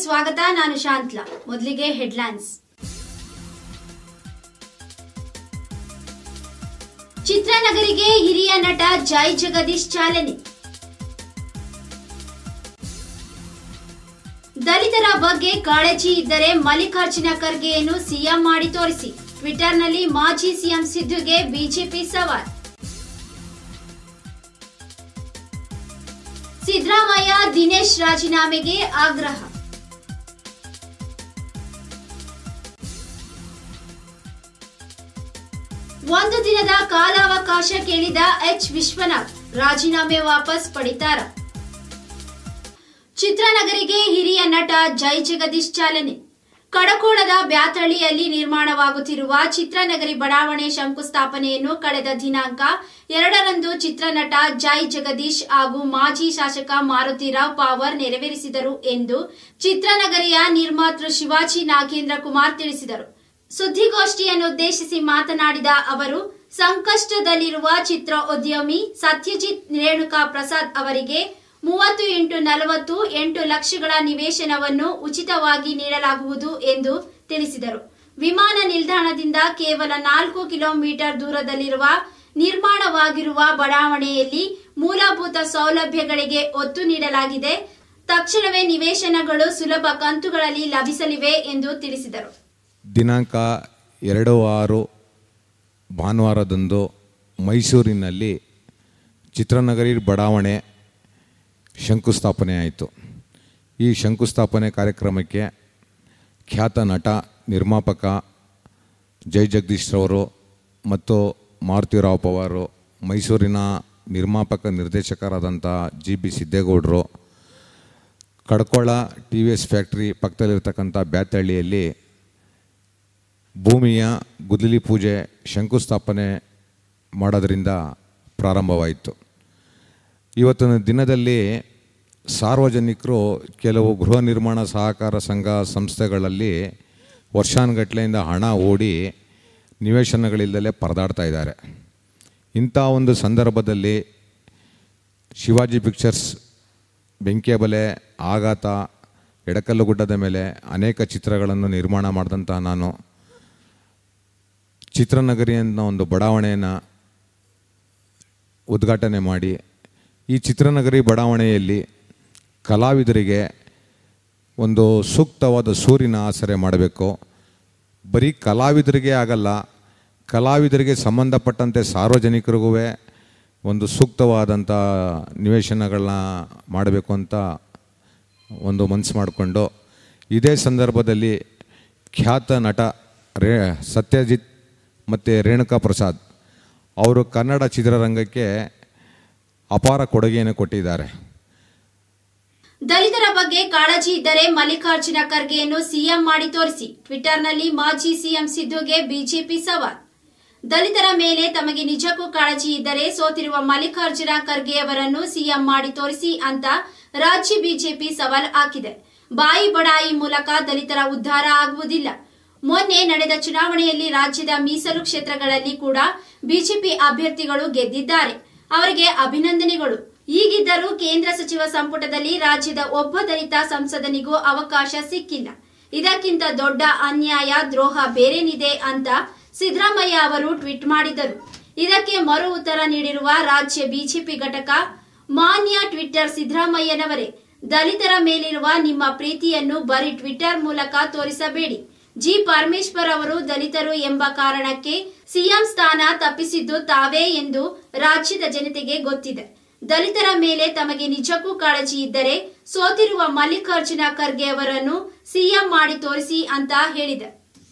ಸ್ವಾಗತ ನಾನು ಶಾಂತ್ಲಾ ಮೊದಲಿಗೆ ಹೆಡ್ಲೈನ್ಸ್ ಚಿತ್ರನಗರಿಗೆ ಹಿರಿಯ ನಟ ಜೈ ಜಗದೀಶ್ ಚಾಲನೆ ದಲಿತರ ಬಗ್ಗೆ ಕಾಳಜಿ ಇದ್ದರೆ ಮಲ್ಲಿಕಾರ್ಜುನ ಖರ್ಗೆಯನ್ನು ಸಿಎಂ ಮಾಡಿ ತೋರಿಸಿ ಟ್ವಿಟರ್ನಲ್ಲಿ ಮಾಜಿ ಸಿಎಂ ಸಿದ್ದುಗೆ ಬಿಜೆಪಿ ಸವಾಲ್ ಸಿದ್ದರಾಮಯ್ಯ ದಿನೇಶ್ ರಾಜೀನಾಮೆಗೆ ಆಗ್ರಹ ಒಂದು ದಿನದ ಕಾಲಾವಕಾಶ ಕೇಳಿದ ಎಚ್ ವಿಶ್ವನಾಥ್ ರಾಜೀನಾಮೆ ವಾಪಸ್ ಪಡಿತಾರ ಚಿತ್ರನಗರಿಗೆ ಹಿರಿಯ ನಟ ಜೈ ಜಗದೀಶ್ ಚಾಲನೆ ಕಡಕೋಳದ ಬ್ಯಾತಳ್ಳಿಯಲ್ಲಿ ನಿರ್ಮಾಣವಾಗುತ್ತಿರುವ ಚಿತ್ರನಗರಿ ಬಡಾವಣೆ ಶಂಕುಸ್ಥಾಪನೆಯನ್ನು ಕಳೆದ ದಿನಾಂಕ ಎರಡರಂದು ಚಿತ್ರನಟ ಜೈ ಜಗದೀಶ್ ಹಾಗೂ ಮಾಜಿ ಶಾಸಕ ಮಾರುತಿರಾವ್ ಪಾವರ್ ನೆರವೇರಿಸಿದರು ಎಂದು ಚಿತ್ರನಗರಿಯ ನಿರ್ಮಾತೃ ಶಿವಾಜಿ ನಾಗೇಂದ್ರ ಕುಮಾರ್ ತಿಳಿಸಿದರು ಸುದ್ದಿಗೋಷ್ಠಿಯನ್ನುದ್ದೇಶಿಸಿ ಮಾತನಾಡಿದ ಅವರು ಸಂಕಷ್ಟದಲ್ಲಿರುವ ಚಿತ್ರ ಉದ್ಯಮಿ ಸತ್ಯಜಿತ್ ರೇಣುಕಾ ಪ್ರಸಾದ್ ಅವರಿಗೆ ಮೂವತ್ತು ಇಂಟು ನಲವತ್ತು ಎಂಟು ಲಕ್ಷಗಳ ನಿವೇಶನವನ್ನು ಉಚಿತವಾಗಿ ನೀಡಲಾಗುವುದು ಎಂದು ತಿಳಿಸಿದರು ವಿಮಾನ ನಿಲ್ದಾಣದಿಂದ ಕೇವಲ ನಾಲ್ಕು ಕಿಲೋಮೀಟರ್ ದೂರದಲ್ಲಿರುವ ನಿರ್ಮಾಣವಾಗಿರುವ ಬಡಾವಣೆಯಲ್ಲಿ ಮೂಲಭೂತ ಸೌಲಭ್ಯಗಳಿಗೆ ಒತ್ತು ನೀಡಲಾಗಿದೆ ತಕ್ಷಣವೇ ನಿವೇಶನಗಳು ಸುಲಭ ಕಂತುಗಳಲ್ಲಿ ಲಭಿಸಲಿವೆ ಎಂದು ತಿಳಿಸಿದರು ದಿನಾಂಕ ಎರಡು ಆರು ಭಾನುವಾರದಂದು ಮೈಸೂರಿನಲ್ಲಿ ಚಿತ್ರನಗರಿ ಬಡಾವಣೆ ಶಂಕುಸ್ಥಾಪನೆ ಆಯಿತು ಈ ಶಂಕುಸ್ಥಾಪನೆ ಕಾರ್ಯಕ್ರಮಕ್ಕೆ ಖ್ಯಾತ ನಟ ನಿರ್ಮಾಪಕ ಜೈ ಜಗದೀಶ್ ರವರು ಮತ್ತು ಮಾರುತಿರಾವ್ ಪವಾರು ಮೈಸೂರಿನ ನಿರ್ಮಾಪಕ ನಿರ್ದೇಶಕರಾದಂಥ ಜಿ ಬಿ ಸಿದ್ದೇಗೌಡರು Kadakola T V S factory ಪಕ್ಕದಲ್ಲಿರ್ತಕ್ಕಂಥ ಬ್ಯಾತಹಳ್ಳಿಯಲ್ಲಿ ಭೂಮಿಯ ಗುದ್ದಲಿ ಪೂಜೆ ಶಂಕುಸ್ಥಾಪನೆ ಮಾಡೋದರಿಂದ ಪ್ರಾರಂಭವಾಯಿತು ಇವತ್ತಿನ ದಿನದಲ್ಲಿ ಸಾರ್ವಜನಿಕರು ಕೆಲವು ಗೃಹ ನಿರ್ಮಾಣ ಸಹಕಾರ ಸಂಘ ಸಂಸ್ಥೆಗಳಲ್ಲಿ ವರ್ಷಾನುಗಟ್ಟಲೆಯಿಂದ ಹಣ ಓಡಿ ನಿವೇಶನಗಳಿಲ್ಲದಲೇ ಪರದಾಡ್ತಾ ಇದ್ದಾರೆ ಇಂಥ ಒಂದು ಸಂದರ್ಭದಲ್ಲಿ ಶಿವಾಜಿ ಪಿಕ್ಚರ್ಸ್ ಬೆಂಕಿಯಬಲೆ ಆಘಾತ ಎಡಕಲ್ಲು ಗುಡ್ಡದ ಮೇಲೆ ಅನೇಕ ಚಿತ್ರಗಳನ್ನು ನಿರ್ಮಾಣ ಮಾಡಿದಂಥ ನಾನು ಚಿತ್ರನಗರಿ ಅನ್ನೋ ಒಂದು ಬಡಾವಣೆಯನ್ನು ಉದ್ಘಾಟನೆ ಮಾಡಿ ಈ ಚಿತ್ರನಗರಿ ಬಡಾವಣೆಯಲ್ಲಿ ಕಲಾವಿದರಿಗೆ ಒಂದು ಸೂಕ್ತವಾದ ಸೂರಿನ ಆಸರೆ ಮಾಡಬೇಕು ಬರೀ ಕಲಾವಿದರಿಗೆ ಆಗಲ್ಲ ಕಲಾವಿದರಿಗೆ ಸಂಬಂಧಪಟ್ಟಂತೆ ಸಾರ್ವಜನಿಕರಿಗೂ ಒಂದು ಸೂಕ್ತವಾದಂಥ ನಿವೇಶನಗಳನ್ನ ಮಾಡಬೇಕು ಅಂತ ಒಂದು ಮನಸ್ಸು ಮಾಡಿಕೊಂಡು ಇದೇ ಸಂದರ್ಭದಲ್ಲಿ ಖ್ಯಾತ ನಟ ರೇ ಸತ್ಯಜಿತ್ ಮತ್ತು ರೇಣುಕಾ ಪ್ರಸಾದ್ ಅವರು ಕನ್ನಡ ಚಿತ್ರರಂಗಕ್ಕೆ ಅಪಾರ ಕೊಡುಗೆಯನ್ನು ಕೊಟ್ಟಿದ್ದಾರೆ ದಲಿತರ ಬಗ್ಗೆ ಕಾಳಜಿ ಇದ್ದರೆ ಮಲ್ಲಿಕಾರ್ಜುನ ಖರ್ಗೆಯನ್ನು ಸಿಎಂ ಮಾಡಿ ತೋರಿಸಿ ಟ್ವಿಟರ್ನಲ್ಲಿ ಮಾಜಿ ಸಿಎಂ ಸಿದ್ದುಗೆ ಬಿಜೆಪಿ ಸವಾಲ್ ದಲಿತರ ಮೇಲೆ ತಮಗೆ ನಿಜಕ್ಕೂ ಕಾಳಜಿ ಇದ್ದರೆ ಸೋತಿರುವ ಮಲ್ಲಿಕಾರ್ಜುನ ಖರ್ಗೆ ಅವರನ್ನು ಸಿಎಂ ಮಾಡಿ ತೋರಿಸಿ ಅಂತ ರಾಜ್ಯ ಬಿಜೆಪಿ ಸವಾಲ್ ಹಾಕಿದೆ ಬಾಯಿ ಬಡಾಯಿ ಮೂಲಕ ದಲಿತರ ಉದ್ಧಾರ ಆಗುವುದಿಲ್ಲ ಮೊನ್ನೆ ನಡೆದ ಚುನಾವಣೆಯಲ್ಲಿ ರಾಜ್ಯದ ಮೀಸಲು ಕ್ಷೇತ್ರಗಳಲ್ಲಿ ಕೂಡ ಬಿಜೆಪಿ ಅಭ್ಯರ್ಥಿಗಳು ಗೆದ್ದಿದ್ದಾರೆ ಅವರಿಗೆ ಅಭಿನಂದನೆಗಳು ಈಗಿದ್ದರೂ ಕೇಂದ್ರ ಸಚಿವ ಸಂಪುಟದಲ್ಲಿ ರಾಜ್ಯದ ಒಬ್ಬ ದಲಿತ ಸಂಸದನಿಗೂ ಅವಕಾಶ ಸಿಕ್ಕಿಲ್ಲ ಇದಕ್ಕಿಂತ ದೊಡ್ಡ ಅನ್ಯಾಯ ದ್ರೋಹ ಬೇರೇನಿದೆ ಅಂತ ಸಿದ್ದರಾಮಯ್ಯ ಅವರು ಟ್ವೀಟ್ ಮಾಡಿದರು ಇದಕ್ಕೆ ಮರು ಉತ್ತರ ನೀಡಿರುವ ರಾಜ್ಯ ಬಿಜೆಪಿ ಘಟಕ ಮಾನ್ಯ ಟ್ವಿಟ್ಟರ್ ಸಿದ್ದರಾಮಯ್ಯನವರೇ ದಲಿತರ ಮೇಲಿರುವ ನಿಮ್ಮ ಪ್ರೀತಿಯನ್ನು ಬರೀ ಟ್ವಿಟ್ಟರ್ ಮೂಲಕ ತೋರಿಸಬೇಡಿ ಜಿ ಪರಮೇಶ್ವರ್ ಅವರು ದಲಿತರು ಎಂಬ ಕಾರಣಕ್ಕೆ ಸಿಎಂ ಸ್ಥಾನ ತಪ್ಪಿಸಿದ್ದು ತಾವೇ ಎಂದು ರಾಜ್ಯದ ಜನತೆಗೆ ಗೊತ್ತಿದೆ ದಲಿತರ ಮೇಲೆ ತಮಗೆ ನಿಜಕ್ಕೂ ಕಾಳಜಿ ಇದ್ದರೆ ಸೋತಿರುವ ಮಲ್ಲಿಕಾರ್ಜುನ ಖರ್ಗೆ ಅವರನ್ನು ಸಿಎಂ ಮಾಡಿ ತೋರಿಸಿ ಅಂತ ಹೇಳಿದೆ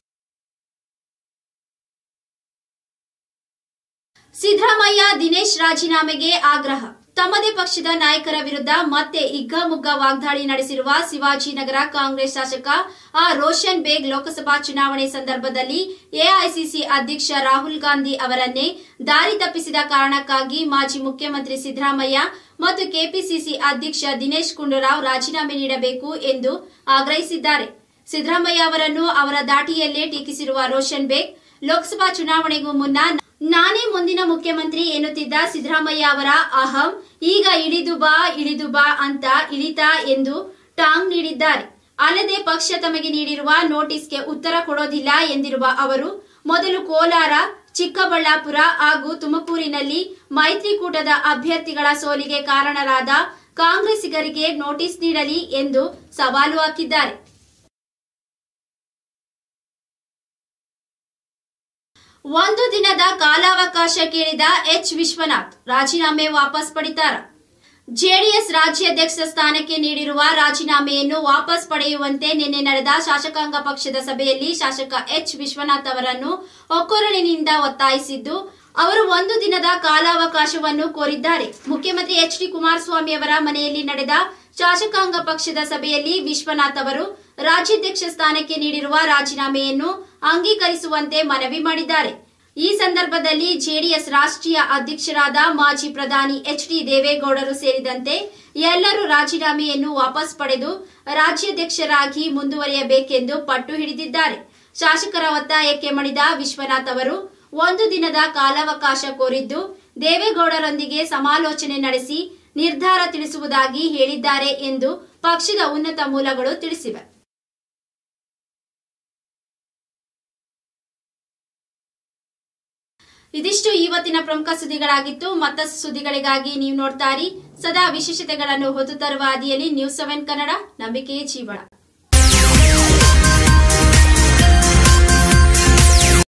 ಸಿದ್ದರಾಮಯ್ಯ ದಿನೇಶ್ ರಾಜೀನಾಮೆಗೆ ಆಗ್ರಹ ತಮ್ಮದೇ ಪಕ್ಷದ ನಾಯಕರ ವಿರುದ್ಧ ಮತ್ತೆ ಹಿಗ್ಗಾಮುಗ್ಗಾ ವಾಗ್ದಾಳಿ ನಡೆಸಿರುವ ಶಿವಾಜಿನಗರ ಕಾಂಗ್ರೆಸ್ ಶಾಸಕ ಆರ್ ರೋಷನ್ ಬೇಗ್ ಲೋಕಸಭಾ ಚುನಾವಣೆ ಸಂದರ್ಭದಲ್ಲಿ ಎಐಸಿಸಿ ಅಧ್ಯಕ್ಷ ರಾಹುಲ್ ಗಾಂಧಿ ಅವರನ್ನೇ ದಾರಿ ತಪ್ಪಿಸಿದ ಕಾರಣಕ್ಕಾಗಿ ಮಾಜಿ ಮುಖ್ಯಮಂತ್ರಿ ಸಿದ್ದರಾಮಯ್ಯ ಮತ್ತು ಕೆಪಿಸಿಸಿ ಅಧ್ಯಕ್ಷ ದಿನೇಶ್ ಗುಂಡೂರಾವ್ ರಾಜೀನಾಮೆ ನೀಡಬೇಕು ಎಂದು ಆಗ್ರಹಿಸಿದ್ದಾರೆ ಸಿದ್ದರಾಮಯ್ಯ ಅವರನ್ನು ಅವರ ದಾಟಿಯಲ್ಲೇ ಟೀಕಿಸಿರುವ ರೋಷನ್ ಬೇಗ್ ಲೋಕಸಭಾ ಚುನಾವಣೆಗೂ ಮುನ್ನ ನಾನೇ ಮುಂದಿನ ಮುಖ್ಯಮಂತ್ರಿ ಎನ್ನುತ್ತಿದ್ದ ಸಿದ್ದರಾಮಯ್ಯ ಅವರ ಅಹಂ ಈಗ ಇಳಿದು ಬಾ ಇಳಿದು ಬಾ ಅಂತ ಇಳಿತಾ ಎಂದು ಟಾಂಗ್ ನೀಡಿದ್ದಾರೆ ಅಲ್ಲದೆ ಪಕ್ಷ ತಮಗೆ ನೀಡಿರುವ ನೋಟಿಸ್ಗೆ ಉತ್ತರ ಕೊಡೋದಿಲ್ಲ ಎಂದಿರುವ ಅವರು ಮೊದಲು ಕೋಲಾರ ಚಿಕ್ಕಬಳ್ಳಾಪುರ ಹಾಗೂ ತುಮಕೂರಿನಲ್ಲಿ ಮೈತ್ರಿಕೂಟದ ಅಭ್ಯರ್ಥಿಗಳ ಸೋಲಿಗೆ ಕಾರಣರಾದ ಕಾಂಗ್ರೆಸ್ಸಿಗರಿಗೆ ನೋಟಿಸ್ ನೀಡಲಿ ಎಂದು ಸವಾಲು ಹಾಕಿದ್ದಾರೆ ಒಂದು ದಿನದ ಕಾಲಾವಕಾಶ ಕೇಳಿದ ಎಚ್ ವಿಶ್ವನಾಥ್ ರಾಜೀನಾಮೆ ವಾಪಸ್ ಪಡಿತಾರ ಜೆಡಿಎಸ್ ರಾಜ್ಯಾಧ್ಯಕ್ಷ ಸ್ಥಾನಕ್ಕೆ ನೀಡಿರುವ ರಾಜೀನಾಮೆಯನ್ನು ವಾಪಸ್ ಪಡೆಯುವಂತೆ ನಿನ್ನೆ ನಡೆದ ಶಾಸಕಾಂಗ ಪಕ್ಷದ ಸಭೆಯಲ್ಲಿ ಶಾಸಕ ಎಚ್ ವಿಶ್ವನಾಥ್ ಅವರನ್ನು ಒಕ್ಕೊರಲಿನಿಂದ ಒತ್ತಾಯಿಸಿದ್ದು ಅವರು ಒಂದು ದಿನದ ಕಾಲಾವಕಾಶವನ್ನು ಕೋರಿದ್ದಾರೆ ಮುಖ್ಯಮಂತ್ರಿ ಎಚ್ ಡಿ ಕುಮಾರಸ್ವಾಮಿ ಅವರ ಮನೆಯಲ್ಲಿ ನಡೆದ ಶಾಸಕಾಂಗ ಪಕ್ಷದ ಸಭೆಯಲ್ಲಿ ವಿಶ್ವನಾಥ್ ಅವರು ರಾಜ್ಯಾಧ್ಯಕ್ಷ ಸ್ಥಾನಕ್ಕೆ ನೀಡಿರುವ ರಾಜೀನಾಮೆಯನ್ನು ಅಂಗೀಕರಿಸುವಂತೆ ಮನವಿ ಮಾಡಿದ್ದಾರೆ ಈ ಸಂದರ್ಭದಲ್ಲಿ ಜೆಡಿಎಸ್ ರಾಷ್ಟ್ರೀಯ ಅಧ್ಯಕ್ಷರಾದ ಮಾಜಿ ಪ್ರಧಾನಿ ಎಚ್ ಡಿ ದೇವೇಗೌಡರು ಸೇರಿದಂತೆ ಎಲ್ಲರೂ ರಾಜೀನಾಮೆಯನ್ನು ವಾಪಸ್ ಪಡೆದು ರಾಜ್ಯಾಧ್ಯಕ್ಷರಾಗಿ ಮುಂದುವರಿಯಬೇಕೆಂದು ಪಟ್ಟು ಹಿಡಿದಿದ್ದಾರೆ ಶಾಸಕರ ಒತ್ತಾಯಕ್ಕೆ ಮಣಿದ ವಿಶ್ವನಾಥ್ ಅವರು ಒಂದು ದಿನದ ಕಾಲಾವಕಾಶ ಕೋರಿದ್ದು ದೇವೇಗೌಡರೊಂದಿಗೆ ಸಮಾಲೋಚನೆ ನಡೆಸಿ ನಿರ್ಧಾರ ತಿಳಿಸುವುದಾಗಿ ಹೇಳಿದ್ದಾರೆ ಎಂದು ಪಕ್ಷದ ಉನ್ನತ ಮೂಲಗಳು ತಿಳಿಸಿವೆ ಇದಿಷ್ಟು ಇವತ್ತಿನ ಪ್ರಮುಖ ಸುದ್ದಿಗಳಾಗಿತ್ತು ಮತ್ತಷ್ಟು ಸುದ್ದಿಗಳಿಗಾಗಿ ನೀವು ನೋಡ್ತಾ ಇರಿ ಸದಾ ವಿಶೇಷತೆಗಳನ್ನು ಹೊತ್ತು ತರುವ ಹಾದಿಯಲ್ಲಿ ನ್ಯೂಸ್ ಸೆವೆನ್ ಕನ್ನಡ ನಂಬಿಕೆಯೇ ಜೀವನ